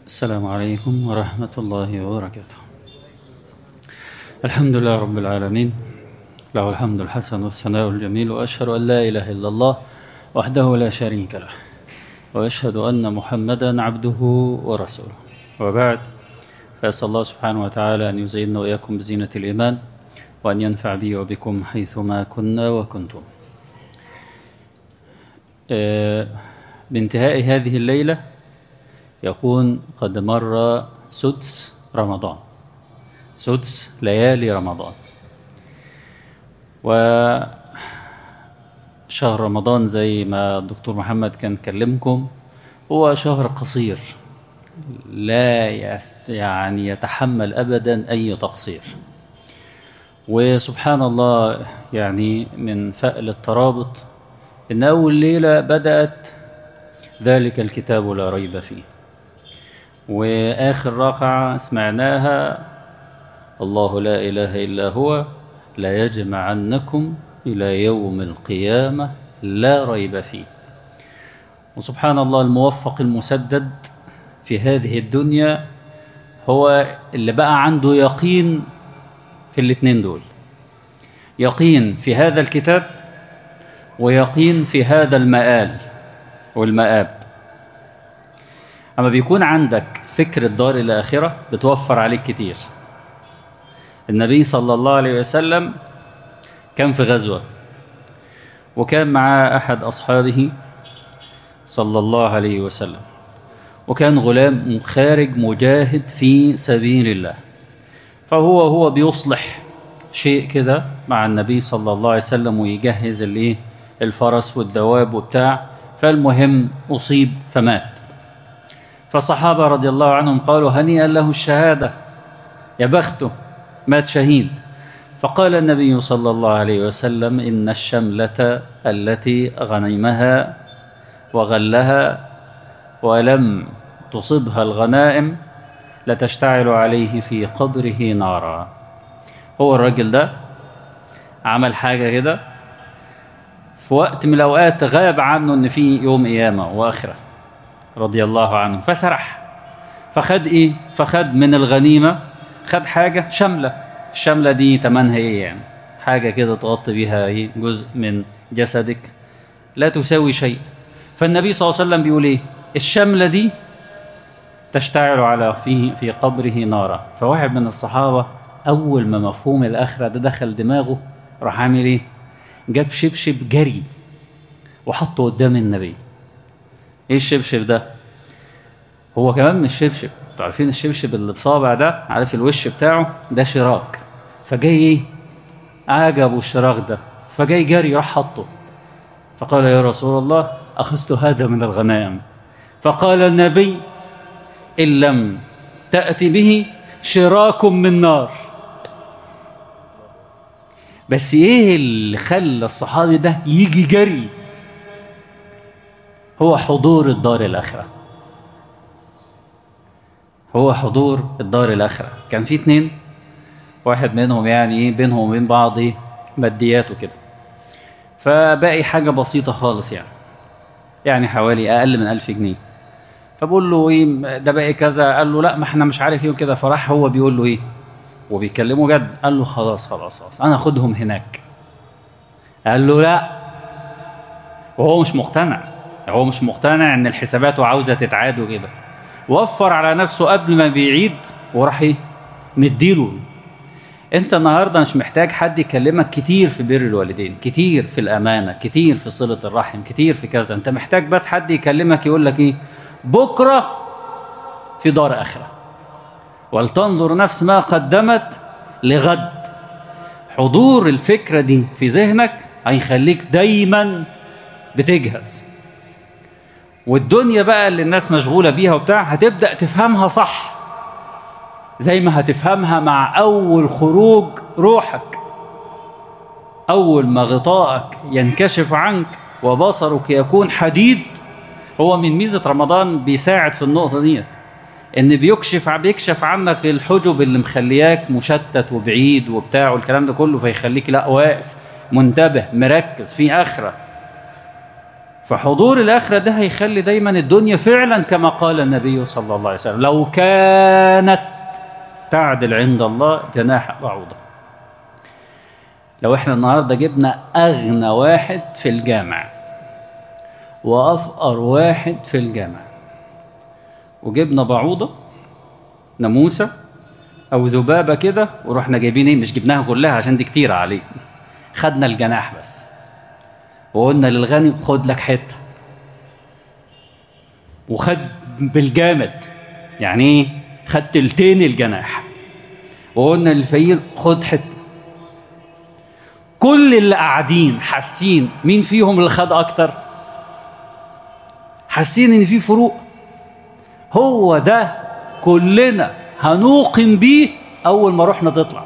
السلام عليكم ورحمة الله وبركاته الحمد لله رب العالمين له الحمد الحسن والثناء الجميل وأشهد أن لا إله إلا الله وحده لا شريك له وأشهد أن محمدا عبده ورسوله وبعد فأسأل الله سبحانه وتعالى أن يزيننا وإياكم بزينة الإيمان وأن ينفع بي وبكم حيثما كنا وكنتم بانتهاء هذه الليلة يكون قد مر سدس رمضان سدس ليالي رمضان وشهر رمضان زي ما الدكتور محمد كان كلمكم هو شهر قصير لا يعني يتحمل أبدا أي تقصير وسبحان الله يعني من فأل الترابط إن أول ليلة بدأت ذلك الكتاب لا ريب فيه وآخر ركعة سمعناها الله لا إله إلا هو لا يجمعنكم إلى يوم القيامة لا ريب فيه وسبحان الله الموفق المسدد في هذه الدنيا هو اللي بقى عنده يقين في الاثنين دول يقين في هذا الكتاب ويقين في هذا المآل والمآب أما بيكون عندك فكر الدار الآخرة بتوفر عليك كتير النبي صلى الله عليه وسلم كان في غزوة وكان معاه أحد أصحابه صلى الله عليه وسلم وكان غلام خارج مجاهد في سبيل الله فهو هو بيصلح شيء كده مع النبي صلى الله عليه وسلم ويجهز الايه الفرس والدواب وبتاع فالمهم أصيب فمات فالصحابة رضي الله عنهم قالوا هنيئا له الشهادة يا بخته مات شهيد فقال النبي صلى الله عليه وسلم إن الشملة التي غنيمها وغلها ولم تصبها الغنائم لتشتعل عليه في قبره نارا هو الراجل ده عمل حاجة كده في وقت من الأوقات غاب عنه أن في يوم قيامة وآخرة رضي الله عنه فسرح فخد إيه فخد من الغنيمة خد حاجة شملة الشملة دي تمنها إيه يعني حاجة كده تغطي بيها إيه جزء من جسدك لا تساوي شيء فالنبي صلى الله عليه وسلم بيقول إيه الشملة دي تشتعل على فيه في قبره نارا فواحد من الصحابة أول ما مفهوم الآخرة ده دخل دماغه راح عامل إيه جاب شبشب جري وحطه قدام النبي ايه الشبشب ده هو كمان مش شبشب انتوا عارفين الشبشب اللي بصابع ده عارف الوش بتاعه ده شراك فجاي ايه عجبه الشراك ده فجاي جري راح حطه فقال يا رسول الله أخذت هذا من الغنائم فقال النبي إن لم تأتي به شراك من نار بس ايه اللي خلى الصحابي ده يجي جري هو حضور الدار الآخرة هو حضور الدار الآخرة كان في اتنين واحد منهم يعني ايه بينهم وبين بعض ايه ماديات وكده فباقي حاجة بسيطة خالص يعني يعني حوالي أقل من ألف جنيه فبقول له ايه ده باقي كذا قال له لا ما احنا مش عارف ايه وكده فراح هو بيقول له ايه وبيكلمه جد قال له خلاص خلاص خلاص انا اخدهم هناك قال له لا وهو مش مقتنع هو مش مقتنع ان الحسابات وعاوزه تتعاد وكده وفر على نفسه قبل ما بيعيد وراح ايه مديله انت النهارده مش محتاج حد يكلمك كتير في بر الوالدين كتير في الامانه كتير في صله الرحم كتير في كذا انت محتاج بس حد يكلمك يقول لك ايه بكره في دار اخره ولتنظر نفس ما قدمت لغد حضور الفكره دي في ذهنك هيخليك دايما بتجهز والدنيا بقى اللي الناس مشغولة بيها وبتاع هتبدأ تفهمها صح زي ما هتفهمها مع أول خروج روحك أول ما غطاءك ينكشف عنك وبصرك يكون حديد هو من ميزة رمضان بيساعد في النقطة دي ان بيكشف بيكشف عنك الحجب اللي مخلياك مشتت وبعيد وبتاع والكلام ده كله فيخليك لا واقف منتبه مركز في اخره فحضور الآخرة ده هيخلي دايما الدنيا فعلا كما قال النبي صلى الله عليه وسلم لو كانت تعدل عند الله جناح بعوضة لو احنا النهاردة جبنا أغنى واحد في الجامع وأفقر واحد في الجامع وجبنا بعوضة ناموسة أو ذبابة كده ورحنا جايبين ايه مش جبناها كلها عشان دي كتيرة عليه خدنا الجناح بس وقلنا للغني خد لك حتة وخد بالجامد يعني ايه خد تلتين الجناح وقلنا للفقير خد حتة كل اللي قاعدين حاسين مين فيهم اللي خد اكتر حاسين ان في فروق هو ده كلنا هنوقن بيه اول ما روحنا تطلع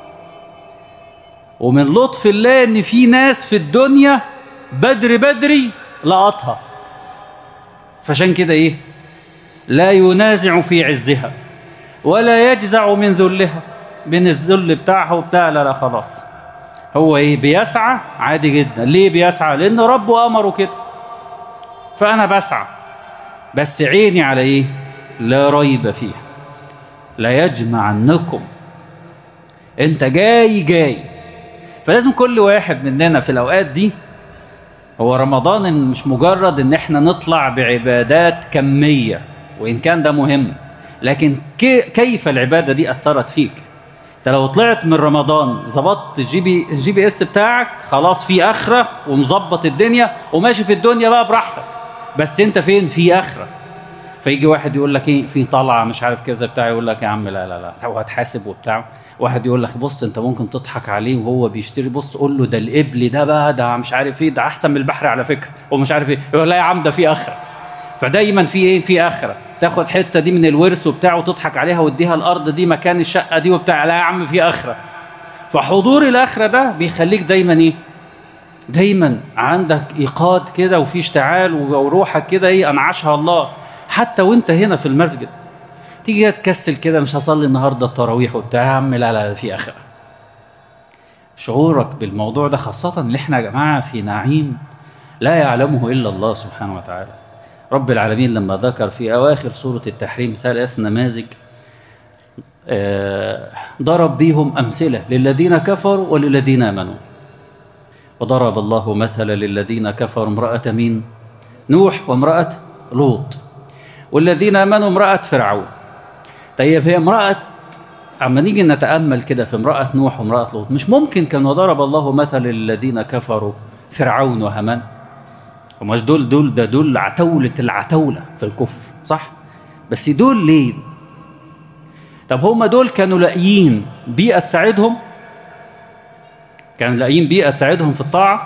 ومن لطف الله ان في ناس في الدنيا بدري بدري لقطها فعشان كده ايه لا ينازع في عزها ولا يجزع من ذلها من الذل بتاعها وبتاع لا لا خلاص هو ايه بيسعى عادي جدا ليه بيسعى لان ربه امره كده فانا بسعى بس عيني على ايه لا ريب فيها لا يجمعنكم انت جاي جاي فلازم كل واحد مننا في الاوقات دي هو رمضان مش مجرد ان احنا نطلع بعبادات كمية وان كان ده مهم لكن كيف العبادة دي اثرت فيك انت لو طلعت من رمضان ظبطت الجي بي الجي بي اس بتاعك خلاص في اخره ومظبط الدنيا وماشي في الدنيا بقى براحتك بس انت فين في اخره فيجي واحد يقول لك ايه في طلعه مش عارف كذا بتاع يقول لك يا عم لا لا لا هو هتحاسب وبتاع واحد يقول لك بص انت ممكن تضحك عليه وهو بيشتري بص قول له ده القبل ده بقى ده مش عارف ايه ده احسن من البحر على فكره ومش عارف ايه يقول لا يا عم ده في اخره فدايما في ايه في اخره تاخد حته دي من الورث وبتاع وتضحك عليها واديها الارض دي مكان الشقه دي وبتاع لا يا عم في اخره فحضور الاخره ده بيخليك دايما ايه دايما عندك ايقاد كده وفي اشتعال وروحك كده ايه انعشها الله حتى وانت هنا في المسجد تيجي تكسل كده مش هصلي النهارده التراويح وبتاع يا عم لا لا في اخره شعورك بالموضوع ده خاصة ان احنا يا جماعة في نعيم لا يعلمه الا الله سبحانه وتعالى رب العالمين لما ذكر في أواخر سورة التحريم ثلاث نماذج ضرب بهم أمثلة للذين كفروا وللذين آمنوا وضرب الله مثلا للذين كفروا امرأة مين نوح وامرأة لوط والذين آمنوا امرأة فرعون طيب هي امرأة أما نيجي نتأمل كده في امرأة نوح وامرأة لوط مش ممكن كان وضرب الله مثل للذين كفروا فرعون وهامان ومش دول دول ده دول عتولة العتولة في الكفر صح بس دول ليه طب هم دول كانوا لاقيين بيئة تساعدهم كانوا لاقيين بيئة تساعدهم في الطاعة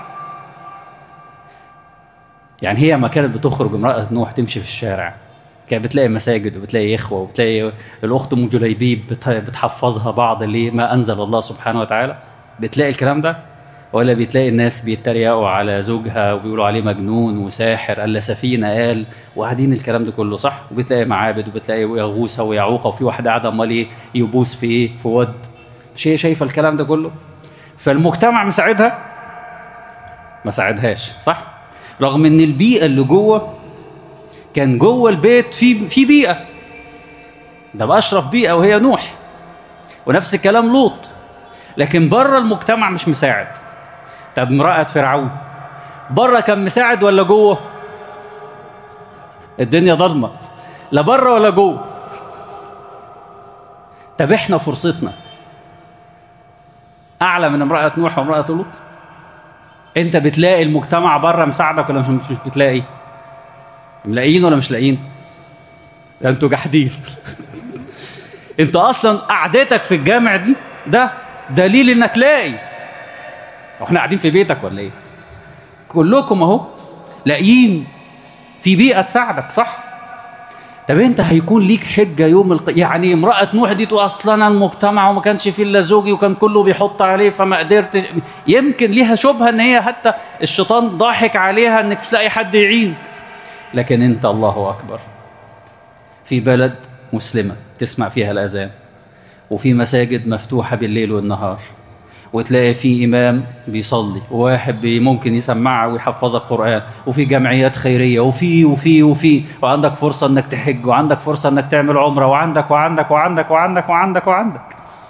يعني هي ما كانت بتخرج امرأة نوح تمشي في الشارع كانت بتلاقي مساجد وبتلاقي إخوة وبتلاقي الأخت أم جليبيب بتحفظها بعض اللي ما أنزل الله سبحانه وتعالى بتلاقي الكلام ده ولا بتلاقي الناس بيتريقوا على زوجها وبيقولوا عليه مجنون وساحر ألا سفينة قال وقاعدين الكلام ده كله صح وبتلاقي معابد وبتلاقي يغوثة ويعوقة وفي واحد قاعد امال ايه يبوس في ايه في ود شيء شايفه الكلام ده كله فالمجتمع مساعدها ما ساعدهاش صح رغم ان البيئة اللي جوه كان جوه البيت في في بيئة ده بأشرف بيئة وهي نوح ونفس الكلام لوط لكن بره المجتمع مش مساعد طب امرأة فرعون بره كان مساعد ولا جوه الدنيا ضلمة لا بره ولا جوه طب احنا فرصتنا اعلى من امرأة نوح وامرأة لوط انت بتلاقي المجتمع بره مساعدك ولا مش مش بتلاقي ملاقيين ولا مش لاقيين ده انتوا جاحدين انت اصلا قعدتك في الجامع دي ده دليل انك لاقي واحنا قاعدين في بيتك ولا ايه كلكم اهو لاقيين في بيئه تساعدك صح طب انت هيكون ليك حجه يوم الق... يعني امراه نوح دي تقول اصلا المجتمع وما كانش فيه الا زوجي وكان كله بيحط عليه فما قدرتش يمكن ليها شبهه ان هي حتى الشيطان ضاحك عليها انك مش لاقي حد يعين لكن انت الله اكبر في بلد مسلمه تسمع فيها الاذان وفي مساجد مفتوحه بالليل والنهار وتلاقي في إمام بيصلي وواحد بي ممكن يسمعها ويحفظك قرآن وفي جمعيات خيرية وفي وفي وفي وعندك فرصة انك تحج وعندك فرصة انك تعمل عمرة وعندك وعندك وعندك وعندك وعندك وعندك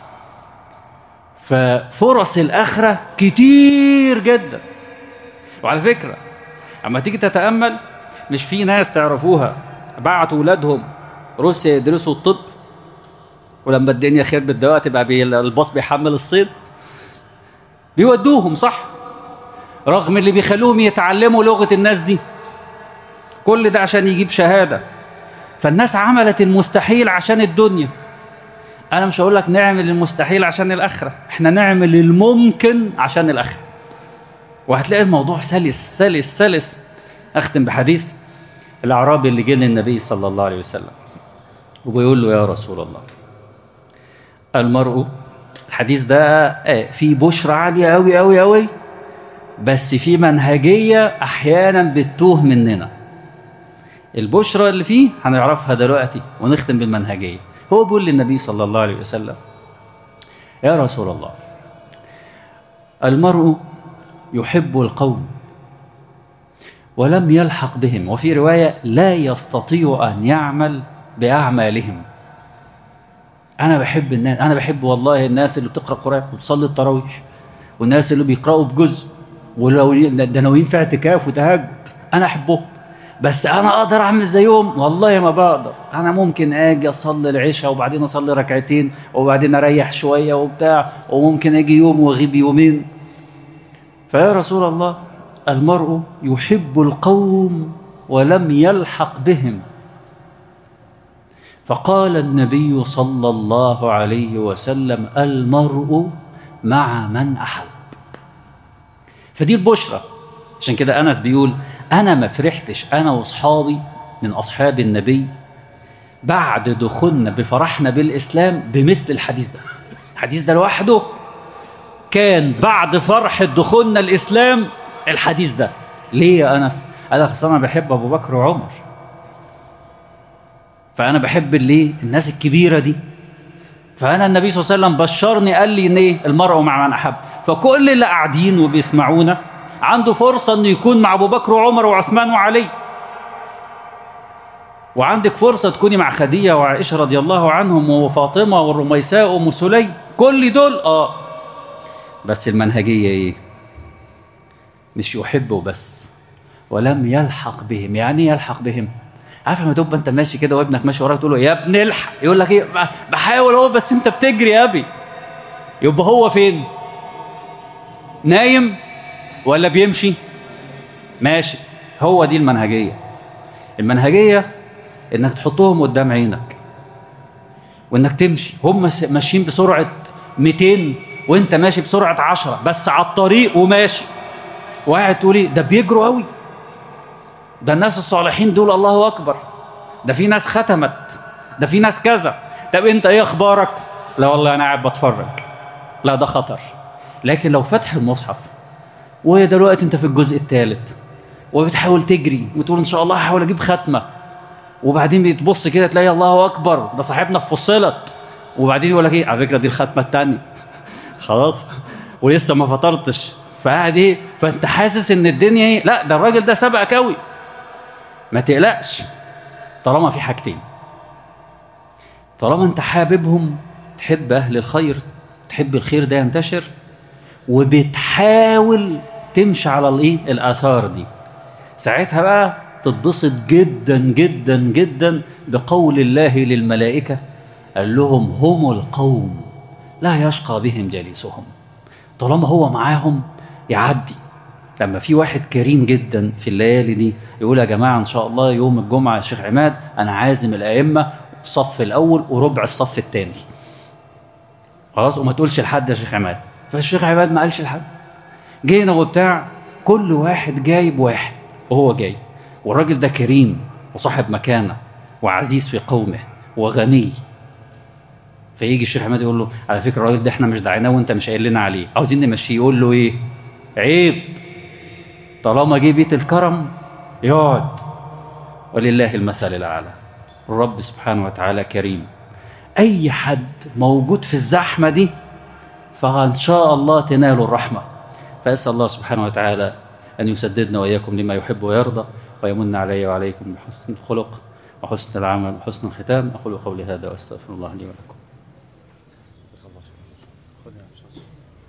ففرص الآخرة كتير جدا وعلى فكرة اما تيجي تتأمل مش في ناس تعرفوها بعتوا ولادهم روسيا يدرسوا الطب ولما الدنيا خربت دلوقتي بقى بي الباص بيحمل الصيد بيودوهم صح رغم اللي بيخلوهم يتعلموا لغة الناس دي كل ده عشان يجيب شهادة فالناس عملت المستحيل عشان الدنيا انا مش هقول لك نعمل المستحيل عشان الاخره احنا نعمل الممكن عشان الاخره وهتلاقي الموضوع سلس سلس سلس اختم بحديث الاعرابي اللي جه للنبي صلى الله عليه وسلم وبيقول له يا رسول الله المرء الحديث ده فيه بشرى عالية أوي أوي أوي بس في منهجية أحيانا بتتوه مننا البشرى اللي فيه هنعرفها دلوقتي ونختم بالمنهجية هو بيقول للنبي صلى الله عليه وسلم يا رسول الله المرء يحب القوم ولم يلحق بهم وفي رواية لا يستطيع أن يعمل بأعمالهم أنا بحب الناس أنا بحب والله الناس اللي بتقرأ قرآن وتصلي التراويح والناس اللي بيقرأوا بجزء ولو ده ناويين في اعتكاف وتهجد أنا أحبهم بس أنا أقدر أعمل زيهم والله ما بقدر أنا ممكن أجي أصلي العشاء وبعدين أصلي ركعتين وبعدين أريح شوية وبتاع وممكن أجي يوم وأغيب يومين فيا رسول الله المرء يحب القوم ولم يلحق بهم فقال النبي صلى الله عليه وسلم المرء مع من أحب فدي البشرى عشان كده أنس بيقول أنا ما فرحتش أنا وأصحابي من أصحاب النبي بعد دخولنا بفرحنا بالإسلام بمثل الحديث ده الحديث ده لوحده كان بعد فرح دخولنا الإسلام الحديث ده ليه يا أنس؟ قال لك أنا بحب أبو بكر وعمر فأنا بحب ليه الناس الكبيرة دي فأنا النبي صلى الله عليه وسلم بشرني قال لي إن إيه المرء مع من أحب فكل اللي قاعدين وبيسمعونا عنده فرصة إنه يكون مع أبو بكر وعمر وعثمان وعلي وعندك فرصة تكوني مع خديجة وعائشة رضي الله عنهم وفاطمة والرميساء وأم سليم كل دول آه بس المنهجية إيه مش يحبه بس ولم يلحق بهم يعني يلحق بهم عارف لما تبقى انت ماشي كده وابنك ماشي وراك تقول له يا ابني الحق يقول لك ايه بحاول اهو بس انت بتجري يا ابي يبقى هو فين نايم ولا بيمشي ماشي هو دي المنهجيه المنهجيه انك تحطهم قدام عينك وانك تمشي هم ماشيين بسرعه 200 وانت ماشي بسرعه 10 بس على الطريق وماشي وقاعد تقول ايه ده بيجروا قوي ده الناس الصالحين دول الله أكبر ده في ناس ختمت ده في ناس كذا طب انت ايه اخبارك لا والله انا قاعد بتفرج لا ده خطر لكن لو فتح المصحف ودلوقتي انت في الجزء الثالث وبتحاول تجري وتقول ان شاء الله هحاول اجيب ختمه وبعدين بتبص كده تلاقي الله اكبر ده صاحبنا فصلت وبعدين يقول لك ايه على فكره دي الختمه الثانيه خلاص ولسه ما فطرتش فقاعد ايه فانت حاسس ان الدنيا ايه لا ده الراجل ده سبقك قوي ما تقلقش طالما في حاجتين طالما انت حاببهم تحب اهل الخير تحب الخير ده ينتشر وبتحاول تمشي على الايه الاثار دي ساعتها بقى تتبسط جدا جدا جدا بقول الله للملائكه قال لهم هم القوم لا يشقى بهم جليسهم طالما هو معاهم يعدي لما في واحد كريم جدا في الليالي دي يقول يا جماعة إن شاء الله يوم الجمعة يا شيخ عماد أنا عازم الأئمة الصف الأول وربع الصف الثاني خلاص وما تقولش لحد يا شيخ عماد فالشيخ عماد ما قالش لحد جينا وبتاع كل واحد جايب واحد وهو جاي والراجل ده كريم وصاحب مكانة وعزيز في قومه وغني فيجي الشيخ عماد يقول له على فكرة الراجل ده احنا مش دعيناه وانت مش قايل لنا عليه عاوزين نمشيه يقول له ايه عيب طالما جه بيت الكرم يقعد ولله المثل الأعلى الرب سبحانه وتعالى كريم أي حد موجود في الزحمة دي فإن شاء الله تنالوا الرحمة فأسأل الله سبحانه وتعالى أن يسددنا وإياكم لما يحب ويرضى ويمن علي وعليكم بحسن الخلق وحسن العمل وحسن الختام أقول قولي هذا وأستغفر الله لي ولكم